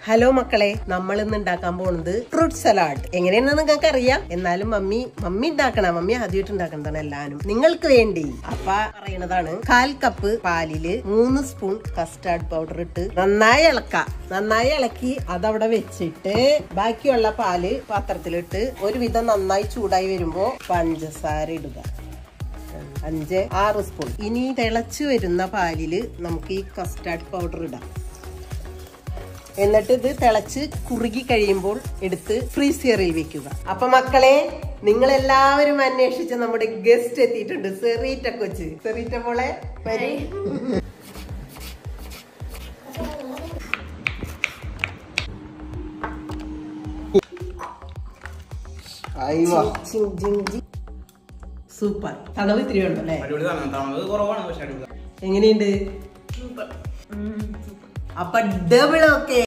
hello മക്കളെ നമ്മൾ ഇന്ന് ഉണ്ടാക്കാൻ പോകുന്നത് ഫ്രൂട്ട് സലാഡ് എങ്ങനെയാണെന്ന് നിങ്ങൾക്ക് അറിയാം എന്നാലും മമ്മി മമ്മി ഉണ്ടാക്കണ മമ്മി ആദ്യമായിട്ട് ഉണ്ടാക്കുന്നതാണ് എല്ലാവരും നിങ്ങൾക്ക് വേണ്ടി അപ്പ പറയണതാണ് കാൽ കപ്പ് പാലില് മൂന്ന് സ്പൂൺ കസ്റ്റാർഡ് പൗഡർ ഇട്ട് നന്നായി ഇളക്കാം നന്നായി ഇളക്കി അതവിടെ വെച്ചിട്ട് ബാക്കിയുള്ള പാല് പാത്രത്തിലിട്ട് ഒരുവിധം നന്നായി ചൂടായി വരുമ്പോ പഞ്ചസാര ഇടുക അഞ്ച് ആറ് സ്പൂൺ ഇനി തിളച്ചു വരുന്ന പാലില് നമുക്ക് ഈ കസ്റ്റാർഡ് പൗഡർ ഇടാം എന്നിട്ട് ഇത് തിളച്ച് കുറുകി കഴിയുമ്പോൾ എടുത്ത് ഫ്രീസിയറിൽ വെക്കുക അപ്പൊ മക്കളെ നിങ്ങൾ എല്ലാവരും അന്വേഷിച്ച് നമ്മുടെ ഗസ്റ്റ് എത്തിയിട്ടുണ്ട് സെറീറ്റ കൊച്ച് സെറീറ്റ മോളെ വരൂ സൂപ്പർ തണവ് ഇത്തിരി ഉണ്ടല്ലേ അടിപൊളിതാണ് തണുപ്പ് കുറവാണ് പക്ഷെ അടിപൊളി എങ്ങനെയുണ്ട് അപ്പൊ ഡബിൾ ഓക്കെ